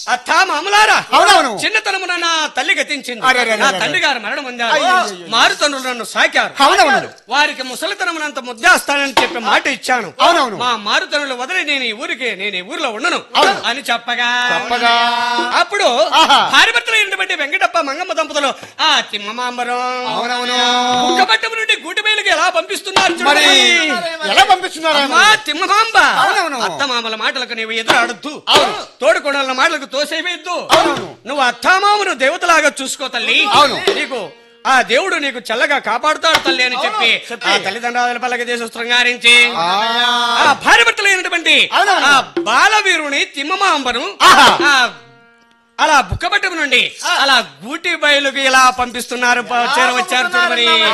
అత్తా మామలారా అవునవును. చిన్నతనమున నా తల్లి గతించింది అరే, అరే, అరే, నా అరే. తండ్రి గారు మరణం పొందారు అయ్యయ్యయ్యో. మారు తండ్రులు నన్ను సాకారు అవునవును. వారికి ముసలితనమునంత ముద్దేస్తానని చెప్పి మాట ఇచ్చాను అవునవును. మా మారు తండ్రులు వదిలి నేను ఈ ఊరికి నేను ఈ ఊరిలో ఉండను అవును. అని చెప్పగా చెప్పగా అప్పుడు ఆహా. భార్యభర్తలైనటువంటి వెంకటప్ప మంగమ్మ దంపతులు ఆ తిమ్మమాంబరం అవునవును కుక్కబట్టం నుండి గూటిబేలుకి ఎలా పంపిస్తున్నారు మరి చూడండి. ఎలా పంపిస్తున్నారు అమ్మా తిమ్మమాంబ అవునవును. అత్తమామల మాటలకు నీవు ఎదురాడద్దు అవును. తోడుకోడల మాటలకు తోసేవేయద్దు అవునవును. నువ్వు అత్తామామను దేవతలాగా చూసుకో తల్లి అవును. నీకు ఆ దేవుడు నీకు చల్లగా కాపాడుతాడు తల్లి అని చెప్పి ఆ తల్లిదండ్రుల పల్లకి చేసి శృంగారించి ఆ. ఆ భార్య భర్తలైనటువంటి అవునవును. ఆ బాలవీరుని తిమ్మమాంబను ఆహా. ఆ అలా బుక్కబట్టం నుండి అలా గూటి బయలుకి ఇలా పంపిస్తున్నారు ప- చేరవచ్చారు చూడు మరి